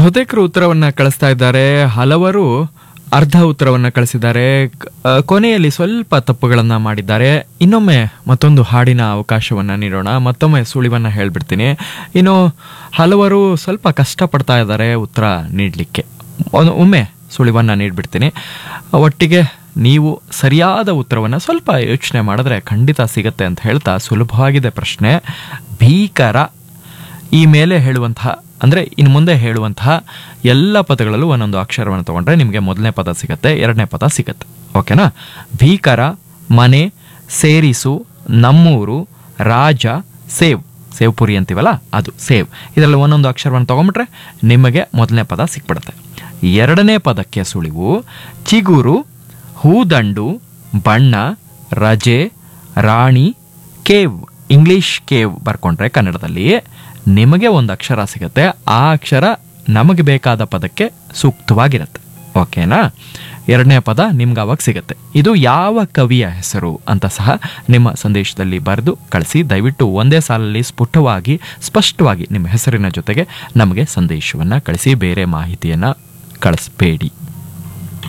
ಬಹುತೇಕರು ಉತ್ತರವನ್ನ ಕಳಿಸ್ತಾ ಇದ್ದಾರೆ ಹಲವರು ಅರ್ಧ ಉತ್ತರವನ್ನ ಕಳಿಸಿದ್ದಾರೆ ಕ- ಆ, ಕೊನೆಯಲ್ಲಿ ಸ್ವಲ್ಪ ತಪ್ಪುಗಳನ್ನ ಮಾಡಿದ್ದಾರೆ ಇನ್ನೊಮ್ಮೆ ಮತ್ತೊಂದು ಹಾಡಿನ ಅವಕಾಶವನ್ನ ನೀಡೋಣ ಮತ್ತೊಮ್ಮೆ ಸುಳಿವನ್ನ ಹೇಳ್ಬಿಡ್ತೀನಿ ಇನ್ನು ಹಲವರು ಸ್ವಲ್ಪ ಕಷ್ಟಪಡ್ತಾ ಇದ್ದಾರೆ ಉತ್ತರ ನೀಡಲಿಕ್ಕೆ ಒಮ್ಮೆ ಸುಳಿವನ್ನ ನೀಡ್ಬಿಡ್ತೀನಿ ಒಟ್ಟಿಗೆ ನೀವು ಸರಿಯಾದ ಉತ್ತರವನ್ನು ಸ್ವಲ್ಪ ಯೋಚನೆ ಮಾಡಿದ್ರೆ ಖಂಡಿತ ಸಿಗತ್ತೆ ಅಂತ ಹೇಳ್ತಾ ಸುಲಭವಾಗಿದೆ ಪ್ರಶ್ನೆ ಭೀಕರ ಈ ಮೇಲೆ ಹೇಳುವಂತಹ ಅಂದರೆ ಇನ್ನು ಮುಂದೆ ಹೇಳುವಂತಹ ಎಲ್ಲ ಪದಗಳಲ್ಲೂ ಒಂದೊಂದು ಅಕ್ಷರವನ್ನು ತಗೊಂಡ್ರೆ ನಿಮಗೆ ಮೊದಲನೇ ಪದ ಸಿಗತ್ತೆ ಎರಡನೇ ಪದ ಸಿಗತ್ತೆ ಓಕೆನಾ ಭೀಕರ ಮನೆ ಸೇರಿಸು ನಮ್ಮೂರು ರಾಜ ಸೇವ್ ಸೇವ್ ಪುರಿ ಅಂತೀವಲ್ಲ ಅದು ಸೇವ್ ಇದರಲ್ಲಿ ಒಂದೊಂದು ಅಕ್ಷರವನ್ನು ತಗೊಂಡ್ಬಿಟ್ರೆ ನಿಮಗೆ ಮೊದಲನೇ ಪದ ಸಿಕ್ಬಿಡುತ್ತೆ ಎರಡನೇ ಪದಕ್ಕೆ ಸುಳಿವು ಚಿಗುರು ಹೂದಂಡು ಬಣ್ಣ ರಜೆ ರಾಣಿ ಕೇವ್ ಇಂಗ್ಲಿಷ್ ಕೇವ್ ಬರ್ಕೊಂಡ್ರೆ ಕನ್ನಡದಲ್ಲಿ ನಿಮಗೆ ಒಂದು ಅಕ್ಷರ ಸಿಗುತ್ತೆ ಆ ಅಕ್ಷರ ನಮಗೆ ಬೇಕಾದ ಪದಕ್ಕೆ ಸೂಕ್ತವಾಗಿರುತ್ತೆ ಓಕೆನಾ ಎರಡನೇ ಪದ ನಿಮ್ಗೆ ಅವಾಗ ಸಿಗುತ್ತೆ ಇದು ಯಾವ ಕವಿಯ ಹೆಸರು ಅಂತ ಸಹ ನಿಮ್ಮ ಸಂದೇಶದಲ್ಲಿ ಬರೆದು ಕಳಿಸಿ ದಯವಿಟ್ಟು ಒಂದೇ ಸಾಲಲ್ಲಿ ಸ್ಫುಟವಾಗಿ ಸ್ಪಷ್ಟವಾಗಿ ನಿಮ್ಮ ಹೆಸರಿನ ಜೊತೆಗೆ ನಮಗೆ ಸಂದೇಶವನ್ನು ಕಳಿಸಿ ಬೇರೆ ಮಾಹಿತಿಯನ್ನು ಕಳಿಸ್ಬೇಡಿ